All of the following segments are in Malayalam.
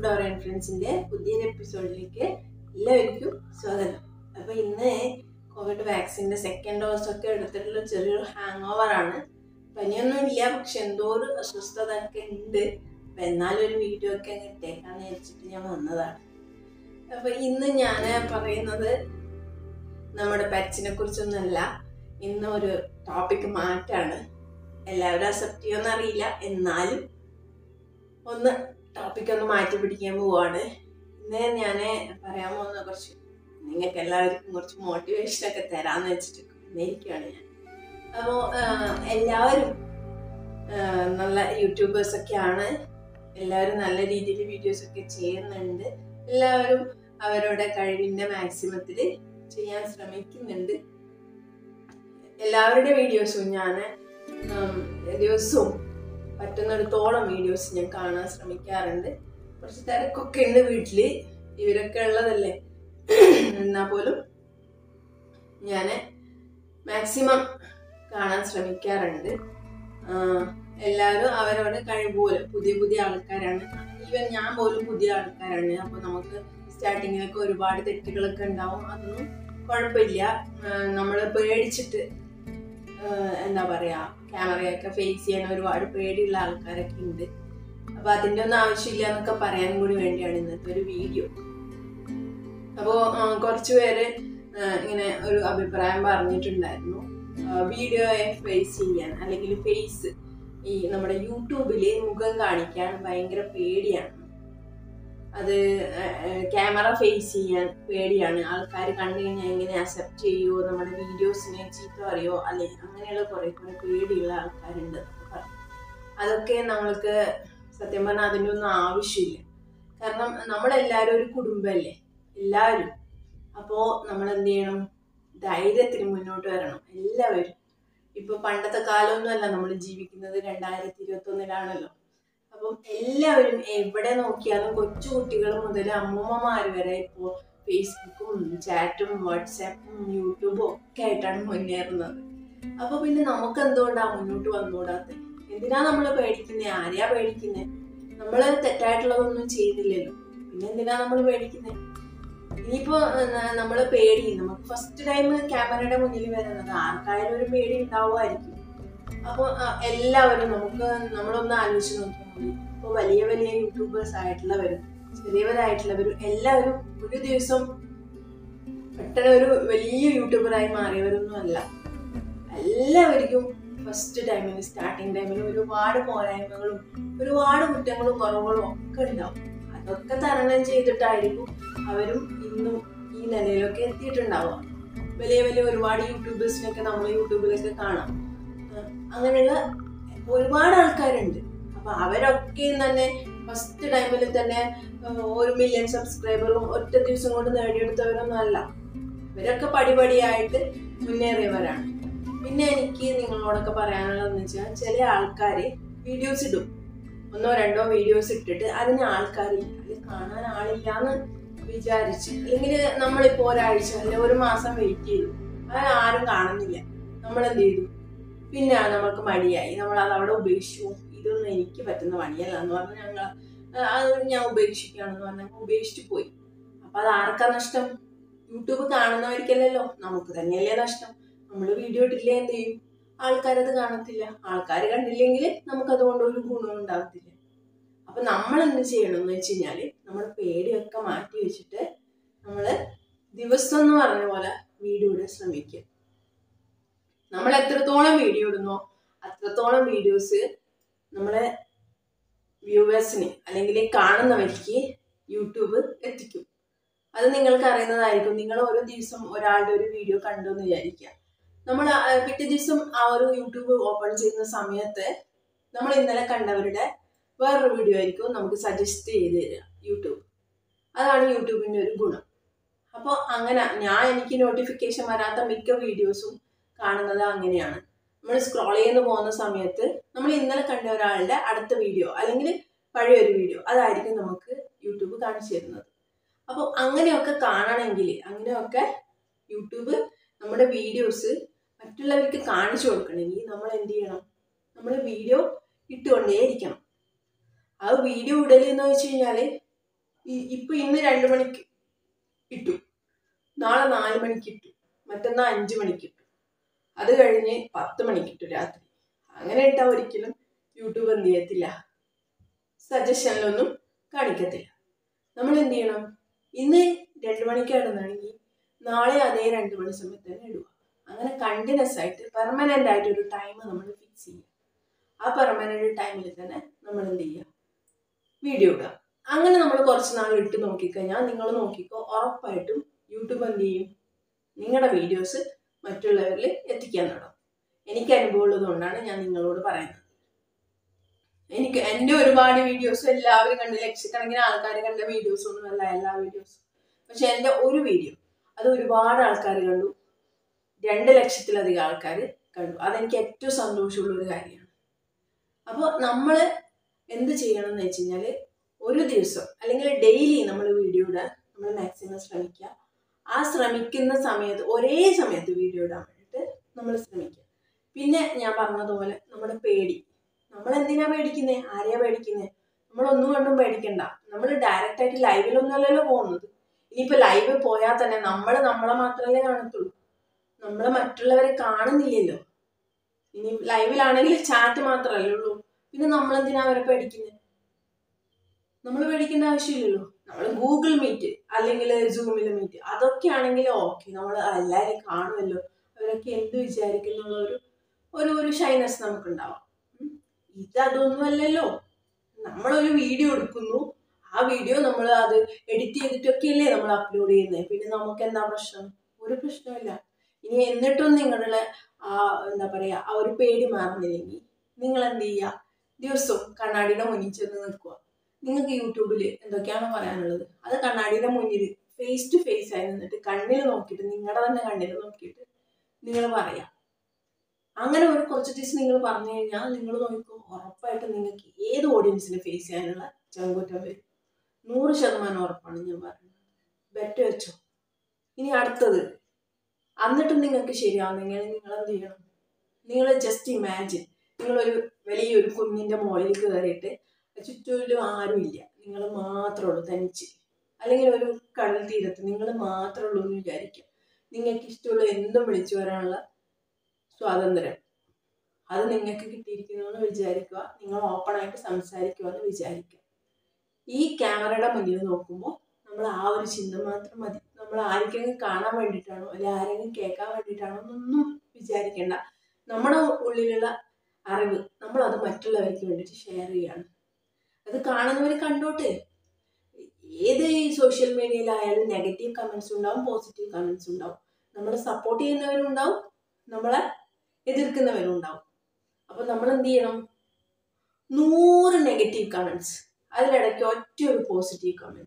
ഡോറൻ ഫ്രണ്ട്സിന്റെ പുതിയൊരു എപ്പിസോഡിലേക്ക് എല്ലാവർക്കും സ്വാഗതം അപ്പൊ ഇന്ന് കോവിഡ് വാക്സിന്റെ സെക്കൻഡ് ഡോസ് ഒക്കെ എടുത്തിട്ടുള്ള ചെറിയൊരു ഹാങ് ഓവർ ആണ് പനിയൊന്നും ഇല്ല പക്ഷെ എന്തോ ഒരു അസ്വസ്ഥത ഒക്കെ ഉണ്ട് അപ്പൊ എന്നാലും ഒരു വീഡിയോ ഒക്കെ അങ്ങ് ഇട്ടേക്കാന്ന് വിചാരിച്ചിട്ട് ഞാൻ വന്നതാണ് അപ്പൊ ഇന്ന് ഞാൻ പറയുന്നത് നമ്മുടെ പെറ്റ്സിനെ കുറിച്ചൊന്നുമല്ല ഇന്ന് ഒരു ടോപ്പിക് മാറ്റാണ് എല്ലാവരും അക്സെപ്റ്റ് ചെയ്യുമെന്ന് അറിയില്ല എന്നാലും ഒന്ന് ടോപ്പിക് ഒന്ന് മാറ്റി പിടിക്കാൻ പോവാണ് ഇന്ന് ഞാൻ പറയാൻ പോകുന്ന കുറച്ച് നിങ്ങൾക്ക് എല്ലാവർക്കും കുറച്ച് മോട്ടിവേഷൻ ഒക്കെ തരാമെന്ന് വെച്ചിട്ട് വന്നിരിക്കുകയാണ് ഞാൻ അപ്പോൾ എല്ലാവരും ആ, നല്ല യൂട്യൂബേഴ്സ് ഒക്കെയാണ് എല്ലാവരും നല്ല രീതിയിൽ വീഡിയോസ് ഒക്കെ ചെയ്യുന്നുണ്ട് എല്ലാവരും അവരുടെ കഴിവിൻ്റെ മാക്സിമത്തിൽ ചെയ്യാൻ ശ്രമിക്കുന്നുണ്ട് എല്ലാവരുടെ വീഡിയോസും ഞാൻ ദിവസവും പറ്റുന്നിടത്തോളം വീഡിയോസ് ഞാൻ കാണാൻ ശ്രമിക്കാറുണ്ട് കുറച്ച് തിരക്കൊക്കെ ഉണ്ട് വീട്ടിൽ ഇവരൊക്കെ ഉള്ളതല്ലേ എന്നാൽ പോലും ഞാൻ മാക്സിമം കാണാൻ ശ്രമിക്കാറുണ്ട് ആഹ് എല്ലാവരും അവരവരുടെ കഴിവ് പോലെ പുതിയ പുതിയ ആൾക്കാരാണ് ഈവൻ ഞാൻ പോലും പുതിയ ആൾക്കാരാണ് അപ്പോൾ നമുക്ക് സ്റ്റാർട്ടിങ്ങിലൊക്കെ ഒരുപാട് തെറ്റുകളൊക്കെ ഉണ്ടാവും അതൊന്നും കുഴപ്പമില്ല നമ്മൾ പേടിച്ചിട്ട് ആഹ് എന്താ പറയാ ക്യാമറയൊക്കെ ഫേസ് ചെയ്യാൻ ഒരുപാട് പേടിയുള്ള ആൾക്കാരൊക്കെ ഉണ്ട് അപ്പൊ അതിന്റെ ഒന്നും ആവശ്യമില്ല എന്നൊക്കെ പറയാൻ കൂടി വേണ്ടിയാണ് ഇന്നത്തെ ഒരു വീഡിയോ അപ്പോ കുറച്ചു പേര് ആഹ് ഇങ്ങനെ ഒരു അഭിപ്രായം പറഞ്ഞിട്ടുണ്ടായിരുന്നു വീഡിയോയെ ഫേസ് ചെയ്യാൻ അല്ലെങ്കിൽ ഫേസ് ഈ നമ്മുടെ യൂട്യൂബില് മുഖം കാണിക്കാൻ ഭയങ്കര പേടിയാണ് അത് ക്യാമറ ഫേസ് ചെയ്യാൻ പേടിയാണ് ആൾക്കാർ കണ്ടു കഴിഞ്ഞാൽ എങ്ങനെ അക്സെപ്റ്റ് ചെയ്യുമോ നമ്മുടെ വീഡിയോസിനെ ചീത്ത പറയോ അല്ലെ അങ്ങനെയുള്ള കുറെ കുറെ പേടിയുള്ള ആൾക്കാരുണ്ട് എന്നൊക്കെ പറഞ്ഞു. അതൊക്കെ നമ്മൾക്ക് സത്യം പറഞ്ഞാൽ അതിൻ്റെ ഒന്നും ആവശ്യമില്ല കാരണം നമ്മളെല്ലാവരും ഒരു കുടുംബമല്ലേ എല്ലാവരും അപ്പോൾ നമ്മൾ എന്ത് ചെയ്യണം ധൈര്യത്തിന് മുന്നോട്ട് വരണം എല്ലാവരും ഇപ്പൊ പണ്ടത്തെ കാലമൊന്നുമല്ല നമ്മൾ ജീവിക്കുന്നത് രണ്ടായിരത്തി ഇരുപത്തി ഒന്നിലാണല്ലോ അപ്പം എല്ലാവരും എവിടെ നോക്കിയാലും കൊച്ചു കുട്ടികൾ മുതൽ അമ്മൂമ്മമാർ വരെ ഇപ്പോൾ ഫേസ്ബുക്കും ചാറ്റും വാട്സാപ്പും യൂട്യൂബും ഒക്കെ ആയിട്ടാണ് മുന്നേറുന്നത് അപ്പൊ പിന്നെ നമുക്ക് എന്തുകൊണ്ടാ മുന്നോട്ട് വന്നുകൂടാത്തത് എന്തിനാ നമ്മൾ പേടിക്കുന്നത് ആരെയാ പേടിക്കുന്നത് നമ്മൾ തെറ്റായിട്ടുള്ളതൊന്നും ചെയ്തില്ലല്ലോ പിന്നെ എന്തിനാ നമ്മൾ പേടിക്കുന്നത് ഇനിയിപ്പോ നമ്മൾ പേടി നമുക്ക് ഫസ്റ്റ് ടൈം ക്യാമറയുടെ മുന്നിൽ വരുന്നത് ആർക്കായാലും ഒരു പേടി ഉണ്ടാവുമായിരിക്കും അപ്പോൾ എല്ലാവരും നമുക്ക് നമ്മളൊന്ന് ആലോചിച്ച് നോക്കിയാൽ മതി ഇപ്പോൾ വലിയ വലിയ യൂട്യൂബേഴ്സ് ആയിട്ടുള്ളവരും ചെറിയവരായിട്ടുള്ളവരും എല്ലാവരും ഒരു ദിവസം പെട്ടെന്ന് ഒരു വലിയ യൂട്യൂബറായി മാറിയവരൊന്നും അല്ല എല്ലാവർക്കും ഫസ്റ്റ് ടൈമിൽ സ്റ്റാർട്ടിങ് ടൈമിൽ ഒരുപാട് പോരായ്മകളും ഒരുപാട് കുറ്റങ്ങളും കുറവുകളും ഒക്കെ ഉണ്ടാവും അതൊക്കെ തരണം ചെയ്തിട്ടായിരിക്കും അവരും ഇന്നും ഈ നിലയിലൊക്കെ എത്തിയിട്ടുണ്ടാവുക വലിയ വലിയ ഒരുപാട് യൂട്യൂബേഴ്സിനൊക്കെ നമ്മൾ യൂട്യൂബിലൊക്കെ കാണാം ആ, അങ്ങനെയുള്ള ഒരുപാട് ആൾക്കാരുണ്ട് അപ്പൊ അവരൊക്കെ തന്നെ ഫസ്റ്റ് ടൈമിൽ തന്നെ ആ, ഒരു മില്യൺ സബ്സ്ക്രൈബറും ഒറ്റ ദിവസം കൊണ്ട് നേടിയെടുത്തവരൊന്നും അല്ല ഇവരൊക്കെ പടിപടിയായിട്ട് മുന്നേറിയവരാണ് പിന്നെ എനിക്ക് നിങ്ങളോടൊക്കെ പറയാനുള്ളതെന്ന് വെച്ചാൽ ചില ആൾക്കാർ വീഡിയോസ് ഇടും ഒന്നോ രണ്ടോ വീഡിയോസ് ഇട്ടിട്ട് അതിന് ആൾക്കാരില്ല അത് കാണാൻ ആളില്ലാന്ന് വിചാരിച്ച് അല്ലെങ്കിൽ നമ്മളിപ്പോ ഒരാഴ്ച അല്ലെങ്കിൽ ഒരു മാസം വെയിറ്റ് ചെയ്തു അത് ആരും കാണുന്നില്ല നമ്മൾ എന്ത് ചെയ്തു പിന്നെ നമ്മൾക്ക് മടിയായി നമ്മൾ അത് അവിടെ ഉപേക്ഷിച്ചു ഇതൊന്നും എനിക്ക് പറ്റുന്ന പണിയല്ല എന്ന് പറഞ്ഞ് ഞങ്ങൾ അത് ഞാൻ ഉപേക്ഷിക്കുകയാണെന്ന് പറഞ്ഞാൽ ഉപേക്ഷിച്ചു പോയി അപ്പൊ അത് ആർക്കാ നഷ്ടം യൂട്യൂബ് കാണുന്നവർക്കല്ലല്ലോ നമുക്ക് തന്നെയല്ലേ നഷ്ടം നമ്മൾ വീഡിയോ ഇട്ടില്ലേ എന്ത് ചെയ്യും ആൾക്കാരത് കാണത്തില്ല ആൾക്കാർ കണ്ടില്ലെങ്കിൽ നമുക്കതുകൊണ്ട് ഒരു ഗുണവും ഉണ്ടാകത്തില്ല അപ്പൊ നമ്മൾ എന്ത് ചെയ്യണം എന്ന് വെച്ച് കഴിഞ്ഞാല് നമ്മൾ പേടിയൊക്കെ മാറ്റി വെച്ചിട്ട് നമ്മൾ ദിവസം എന്ന് പറഞ്ഞ പോലെ വീഡിയോ ഇടാൻ ശ്രമിക്കുക നമ്മൾ എത്രത്തോളം വീഡിയോ ഇടുന്നോ അത്രത്തോളം വീഡിയോസ് നമ്മളെ വ്യൂവേഴ്സിന് അല്ലെങ്കിൽ കാണുന്നവർക്ക് യൂട്യൂബ് എത്തിക്കും അത് നിങ്ങൾക്ക് അറിയുന്നതായിരിക്കും നിങ്ങൾ ഓരോ ദിവസം ഒരാളുടെ ഒരു വീഡിയോ കണ്ടു എന്ന് വിചാരിക്കുക നമ്മൾ ആ, പിറ്റേ ദിവസം ആ ഒരു യൂട്യൂബ് ഓപ്പൺ ചെയ്യുന്ന സമയത്ത് നമ്മൾ ഇന്നലെ കണ്ടവരുടെ വേറൊരു വീഡിയോ ആയിരിക്കും നമുക്ക് സജസ്റ്റ് ചെയ്ത് തരിക യൂട്യൂബ് അതാണ് യൂട്യൂബിൻ്റെ ഒരു ഗുണം അപ്പോൾ അങ്ങനെ ഞാൻ എനിക്ക് നോട്ടിഫിക്കേഷൻ വരാത്ത മിക്ക വീഡിയോസും കാണുന്നത് അങ്ങനെയാണ് നമ്മൾ സ്ക്രോൾ ചെയ്ത് പോകുന്ന സമയത്ത് നമ്മൾ ഇന്നലെ കണ്ട ഒരാളുടെ അടുത്ത വീഡിയോ അല്ലെങ്കിൽ പഴയ ഒരു വീഡിയോ അതായിരിക്കും നമുക്ക് യൂട്യൂബ് കാണിച്ചു തരുന്നത് അപ്പോൾ അങ്ങനെയൊക്കെ കാണണമെങ്കിൽ അങ്ങനെയൊക്കെ യൂട്യൂബ് നമ്മുടെ വീഡിയോസ് മറ്റുള്ളവർക്ക് കാണിച്ചു കൊടുക്കണമെങ്കിൽ നമ്മൾ എന്ത് ചെയ്യണം നമ്മൾ വീഡിയോ ഇട്ടുകൊണ്ടേയിരിക്കണം ആ വീഡിയോ ഇടൽ എന്ന് വെച്ച് കഴിഞ്ഞാൽ ഈ- ഇപ്പൊ ഇന്ന് രണ്ടു മണിക്ക് ഇട്ടു നാളെ നാല് മണിക്ക് ഇട്ടു മറ്റന്നാൾ അഞ്ചു മണിക്ക് ഇട്ടു അത് കഴിഞ്ഞ് പത്ത് മണിക്ക് ഇട്ടു രാത്രി അങ്ങനെ ഇട്ടാൽ ഒരിക്കലും യൂട്യൂബ് എന്ത് ചെയ്യത്തില്ല സജഷനിലൊന്നും കാണിക്കത്തില്ല നമ്മൾ എന്ത് ചെയ്യണം ഇന്ന് രണ്ടു മണിക്കാണെന്നാണെങ്കിൽ നാളെ അതേ രണ്ടു മണി സമയത്ത് തന്നെ ഇടുക അങ്ങനെ കണ്ടിന്യൂസ് ആയിട്ട് പെർമനന്റ് ആയിട്ട് ഒരു ടൈം നമ്മൾ ഫിക്സ് ചെയ്യുക ആ പെർമനന്റ് ടൈമിൽ തന്നെ നമ്മൾ എന്ത് ചെയ്യുക വീഡിയോ ഇടുക അങ്ങനെ നമ്മൾ കുറച്ച് നാൾ ഇട്ട് നോക്കിക്കഴിഞ്ഞാൽ നിങ്ങൾ നോക്കിക്കോ ഉറപ്പായിട്ടും യൂട്യൂബ് എന്ത് ചെയ്യും നിങ്ങളുടെ വീഡിയോസ് മറ്റുള്ളവരിൽ എത്തിക്കാൻ തുടങ്ങും എനിക്ക് അനുഭവം ഉള്ളത് കൊണ്ടാണ് ഞാൻ നിങ്ങളോട് പറയുന്നത് എനിക്ക് എൻ്റെ ഒരുപാട് വീഡിയോസ് എല്ലാവരും കണ്ട് ലക്ഷക്കണക്കിന് ആൾക്കാർ കണ്ട വീഡിയോസ് ഒന്നുമല്ല എല്ലാ വീഡിയോസും പക്ഷെ എൻ്റെ ഒരു വീഡിയോ അത് ഒരുപാട് ആൾക്കാർ കണ്ടു രണ്ട് ലക്ഷത്തിലധികം ആൾക്കാർ കണ്ടു അതെനിക്ക് ഏറ്റവും സന്തോഷമുള്ള ഒരു കാര്യമാണ് അപ്പോൾ നമ്മൾ എന്ത് ചെയ്യണം എന്ന് വെച്ച് കഴിഞ്ഞാൽ ഒരു ദിവസം അല്ലെങ്കിൽ ഡെയിലി നമ്മൾ വീഡിയോ ഇടാൻ നമ്മൾ മാക്സിമം ശ്രമിക്കുക ആ ശ്രമിക്കുന്ന സമയത്ത് ഒരേ സമയത്ത് വീഡിയോ ഇടാൻ വേണ്ടിയിട്ട് നമ്മൾ ശ്രമിക്കുക പിന്നെ ഞാൻ പറഞ്ഞതുപോലെ നമ്മുടെ പേടി നമ്മൾ എന്തിനാ പേടിക്കുന്നേ ആരെയാ പേടിക്കുന്നേ നമ്മളൊന്നും കൊണ്ടും പേടിക്കണ്ട നമ്മൾ ഡയറക്റ്റ് ആയിട്ട് ലൈവിലൊന്നുമല്ലല്ലോ പോകുന്നത് ഇനിയിപ്പോൾ ലൈവ് പോയാൽ തന്നെ നമ്മൾ നമ്മളെ മാത്രമല്ലേ കാണത്തുള്ളൂ നമ്മൾ മറ്റുള്ളവരെ കാണുന്നില്ലല്ലോ ഇനി ലൈവിലാണെങ്കിൽ ചാറ്റ് മാത്രമല്ലേ ഉള്ളൂ പിന്നെ നമ്മൾ എന്തിനാ അവരെ പേടിക്കുന്നത് നമ്മൾ പേടിക്കേണ്ട ആവശ്യമില്ലല്ലോ നമ്മൾ ഗൂഗിൾ മീറ്റ് അല്ലെങ്കിൽ സൂമിൽ മീറ്റ് അതൊക്കെ ആണെങ്കിൽ ഓക്കെ നമ്മൾ എല്ലാവരെയും കാണുമല്ലോ അവരൊക്കെ എന്ത് വിചാരിക്കുന്നുള്ള ഒരു ഒരു ഒരു ഷൈനസ് നമുക്കുണ്ടാവാം ഉം. ഇത് അതൊന്നുമല്ലല്ലോ നമ്മളൊരു വീഡിയോ എടുക്കുന്നു ആ വീഡിയോ നമ്മൾ അത് എഡിറ്റ് ചെയ്തിട്ടൊക്കെയല്ലേ നമ്മൾ അപ്ലോഡ് ചെയ്യുന്നത് പിന്നെ നമുക്ക് എന്താ പ്രശ്നം ഒരു പ്രശ്നമില്ല ഇനി എന്നിട്ടും നിങ്ങളുടെ ആ എന്താ പറയാ ആ ഒരു പേടി മാറുന്നില്ലെങ്കിൽ നിങ്ങൾ എന്ത് ചെയ്യുക ദിവസവും കണ്ണാടിയുടെ മുന്നിൽ ചെന്ന് നിൽക്കുക നിങ്ങൾക്ക് യൂട്യൂബിൽ എന്തൊക്കെയാണോ പറയാനുള്ളത് അത് കണ്ണാടിയുടെ മുന്നിൽ ഫേസ് ടു ഫേസ് ആയി നിന്നിട്ട് കണ്ണിൽ നോക്കിയിട്ട് നിങ്ങളുടെ തന്നെ കണ്ണിൽ നോക്കിയിട്ട് നിങ്ങൾ പറയാം അങ്ങനെ ഒരു കുറച്ച് ദിവസം നിങ്ങൾ പറഞ്ഞു കഴിഞ്ഞാൽ നിങ്ങൾ നോക്കിക്കോ ഉറപ്പായിട്ടും നിങ്ങൾക്ക് ഏത് ഓഡിയൻസിനെ ഫേസ് ചെയ്യാനുള്ള ചങ്കൂറ്റം വരും നൂറ് ശതമാനം ഉറപ്പാണ് ഞാൻ പറയുന്നത് ബെറ്റ് വെച്ചോ ഇനി അടുത്തത് എന്നിട്ടും നിങ്ങൾക്ക് ശരിയാവുന്നെങ്കിൽ നിങ്ങൾ എന്ത് ചെയ്യണം നിങ്ങൾ ജസ്റ്റ് ഇമാജിൻ നിങ്ങളൊരു വലിയൊരു കുഞ്ഞിൻ്റെ മുകളിൽ കയറിയിട്ട് ചുറ്റും ആരുമില്ല നിങ്ങൾ മാത്രമേ ഉള്ളൂ തനിച്ച് അല്ലെങ്കിൽ ഒരു കടൽ തീരത്ത് നിങ്ങൾ മാത്രമേ ഉള്ളൂ എന്ന് വിചാരിക്കുക നിങ്ങൾക്ക് ഇഷ്ടമുള്ള എന്തും വിളിച്ചു വരാനുള്ള സ്വാതന്ത്ര്യം അത് നിങ്ങൾക്ക് കിട്ടിയിരിക്കുന്നു എന്ന് വിചാരിക്കുക നിങ്ങൾ ഓപ്പൺ ആയിട്ട് സംസാരിക്കുക എന്ന് വിചാരിക്കുക ഈ ക്യാമറയുടെ മുന്നിൽ നോക്കുമ്പോൾ നമ്മൾ ആ ഒരു ചിന്ത മാത്രം മതി നമ്മൾ ആർക്കെങ്കിലും കാണാൻ വേണ്ടിയിട്ടാണോ അല്ലെങ്കിൽ ആരെങ്കിലും കേൾക്കാൻ വേണ്ടിയിട്ടാണോ എന്നൊന്നും വിചാരിക്കേണ്ട നമ്മുടെ ഉള്ളിലുള്ള അറിവ് നമ്മൾ അത് മറ്റുള്ളവർക്ക് വേണ്ടിയിട്ട് ഷെയർ ചെയ്യാണ് അത് കാണുന്നവർ കണ്ടോട്ടെ ഏത് ഈ സോഷ്യൽ മീഡിയയിലായാലും നെഗറ്റീവ് കമൻസ് ഉണ്ടാവും പോസിറ്റീവ് കമൻസ് ഉണ്ടാവും നമ്മളെ സപ്പോർട്ട് ചെയ്യുന്നവരും ഉണ്ടാവും നമ്മളെ എതിർക്കുന്നവരും ഉണ്ടാവും അപ്പം നമ്മൾ എന്ത് ചെയ്യണം നൂറ് നെഗറ്റീവ് കമൻസ് അതിലിടയ്ക്ക് ഒറ്റ ഒരു പോസിറ്റീവ് കമൻറ്റ്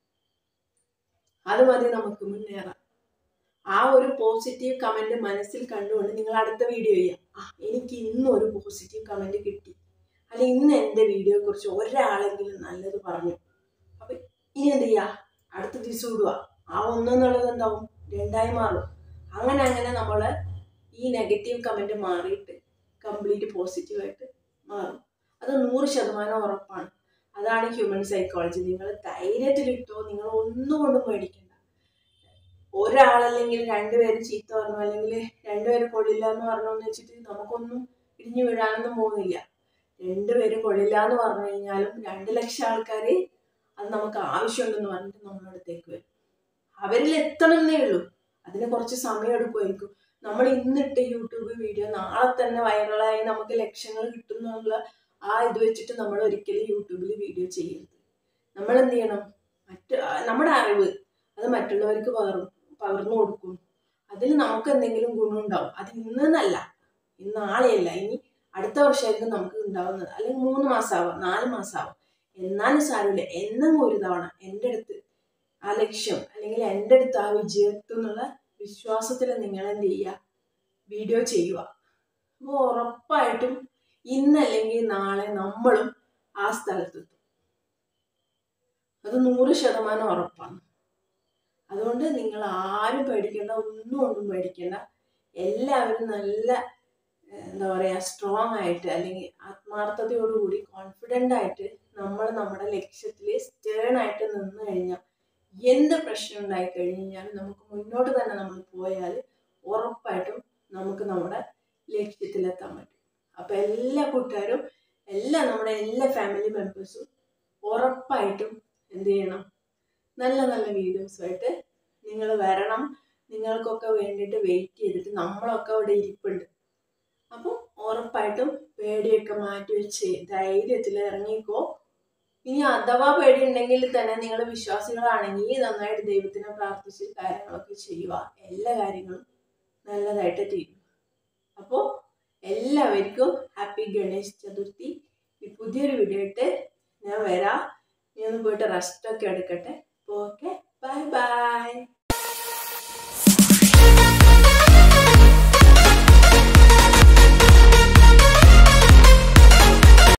അത് മതി നമുക്ക് മുന്നേറാം ആ ഒരു പോസിറ്റീവ് കമൻറ്റ് മനസ്സിൽ കണ്ടുകൊണ്ട് നിങ്ങൾ അടുത്ത വീഡിയോ ചെയ്യാം ആ എനിക്ക് ഇന്ന് ഒരു പോസിറ്റീവ് കമൻറ്റ് കിട്ടി അല്ലെ ഇന്ന് എൻ്റെ വീഡിയോയെ കുറിച്ച് ഒരാളെങ്കിലും നല്ലത് പറഞ്ഞു അപ്പം ഇനി എന്ത് ചെയ്യുക അടുത്ത ദിവസം ഇടുക ആ ഒന്നെന്നുള്ളത് എന്താവും രണ്ടായി മാറും അങ്ങനെ അങ്ങനെ നമ്മൾ ഈ നെഗറ്റീവ് കമൻറ്റ് മാറിയിട്ട് കംപ്ലീറ്റ് പോസിറ്റീവായിട്ട് മാറും അത് നൂറ് ശതമാനം ഉറപ്പാണ് അതാണ് ഹ്യൂമൻ സൈക്കോളജി നിങ്ങൾ ധൈര്യത്തിലിട്ടോ നിങ്ങൾ ഒന്നും കൊണ്ടും പേടിക്കണ്ട ഒരാളല്ലെങ്കിൽ രണ്ടുപേര് ചീത്ത പറഞ്ഞു അല്ലെങ്കിൽ രണ്ടുപേര് കൊള്ളില്ല എന്ന് പറഞ്ഞു എന്ന് വെച്ചിട്ട് നമുക്കൊന്നും ഇടിഞ്ഞു വീഴാനൊന്നും പോകുന്നില്ല രണ്ടുപേരും കൊള്ളില്ല എന്ന് പറഞ്ഞു കഴിഞ്ഞാലും രണ്ട് ലക്ഷം ആൾക്കാർ അത് നമുക്ക് ആവശ്യമുണ്ടെന്ന് പറഞ്ഞിട്ട് നമ്മുടെ അടുത്തേക്ക് വരും അവരിൽ എത്തണമെന്നേ ഉള്ളൂ അതിന് കുറച്ച് സമയം എടുക്കുമായിരിക്കും നമ്മൾ ഇന്നിട്ട് യൂട്യൂബ് വീഡിയോ നാളെ തന്നെ വൈറലായി നമുക്ക് ലക്ഷങ്ങൾ കിട്ടുന്നുള്ള ആ ഇത് വെച്ചിട്ട് നമ്മൾ ഒരിക്കലും യൂട്യൂബിൽ വീഡിയോ ചെയ്യരുത് നമ്മൾ എന്ത് ചെയ്യണം മറ്റ് നമ്മുടെ അറിവ് അത് മറ്റുള്ളവർക്ക് പകർന്നു പകർന്നു കൊടുക്കും അതിൽ നമുക്ക് എന്തെങ്കിലും ഗുണമുണ്ടാവും അത് ഇന്നെന്നല്ല ഇന്ന് നാളെയല്ല ഇനി അടുത്ത വർഷമായിരിക്കും നമുക്ക് ഉണ്ടാവുന്നത് അല്ലെങ്കിൽ മൂന്ന് മാസമാവാം നാല് മാസമാവാം എന്നാലും സാരമില്ല എന്നും ഒരു തവണ എൻ്റെ അടുത്ത് ആ ലക്ഷ്യം അല്ലെങ്കിൽ എൻ്റെ അടുത്ത് ആ വിജയത്തു എന്നുള്ള വിശ്വാസത്തിൽ നിങ്ങൾ എന്ത് ചെയ്യുക വീഡിയോ ചെയ്യുക അപ്പോൾ ഉറപ്പായിട്ടും ഇന്നല്ലെങ്കിൽ നാളെ നമ്മളും ആ സ്ഥലത്തെത്തും അത് നൂറ് ശതമാനം ഉറപ്പാണ് അതുകൊണ്ട് നിങ്ങൾ ആരും പേടിക്കേണ്ട ഒന്നും ഒന്നും പേടിക്കേണ്ട എല്ലാവരും നല്ല എന്താ പറയുക സ്ട്രോങ് ആയിട്ട് അല്ലെങ്കിൽ ആത്മാർത്ഥതയോടുകൂടി കോൺഫിഡൻ്റ് ആയിട്ട് നമ്മൾ നമ്മുടെ ലക്ഷ്യത്തിൽ സ്റ്റേൺ ആയിട്ട് നിന്ന് കഴിഞ്ഞാൽ എന്ത് പ്രശ്നം ഉണ്ടായി കഴിഞ്ഞാൽ നമുക്ക് മുന്നോട്ട് തന്നെ നമ്മൾ പോയാൽ ഉറപ്പായിട്ടും നമുക്ക് നമ്മുടെ ലക്ഷ്യത്തിലെത്താൻ പറ്റും അപ്പം എല്ലാ കൂട്ടുകാരും എല്ലാ നമ്മുടെ എല്ലാ ഫാമിലി മെമ്പേഴ്സും ഉറപ്പായിട്ടും എന്ത് ചെയ്യണം നല്ല നല്ല വീഡിയോസുമായിട്ട് നിങ്ങൾ വരണം നിങ്ങൾക്കൊക്കെ വേണ്ടിയിട്ട് വെയിറ്റ് ചെയ്തിട്ട് നമ്മളൊക്കെ അവിടെ ഇരിപ്പുണ്ട് അപ്പം ഉറപ്പായിട്ടും പേടിയൊക്കെ മാറ്റി വെച്ച് ധൈര്യത്തിൽ ഇറങ്ങിക്കോ ഇനി അഥവാ പേടി ഉണ്ടെങ്കിൽ തന്നെ നിങ്ങൾ വിശ്വാസികളാണെങ്കിൽ നന്നായിട്ട് ദൈവത്തിനെ പ്രാർത്ഥിച്ച് കാര്യങ്ങളൊക്കെ ചെയ്യുക എല്ലാ കാര്യങ്ങളും നല്ലതായിട്ട് തീരും അപ്പോൾ എല്ലാവർക്കും ഹാപ്പി ഗണേശ് ചതുർത്ഥി ഈ പുതിയൊരു വീഡിയോ ഇട്ട് ഞാൻ വരാം നീ ഒന്ന് പോയിട്ട് റെസ്റ്റൊക്കെ എടുക്കട്ടെ അപ്പോൾ ഓക്കെ ബൈ ബൈ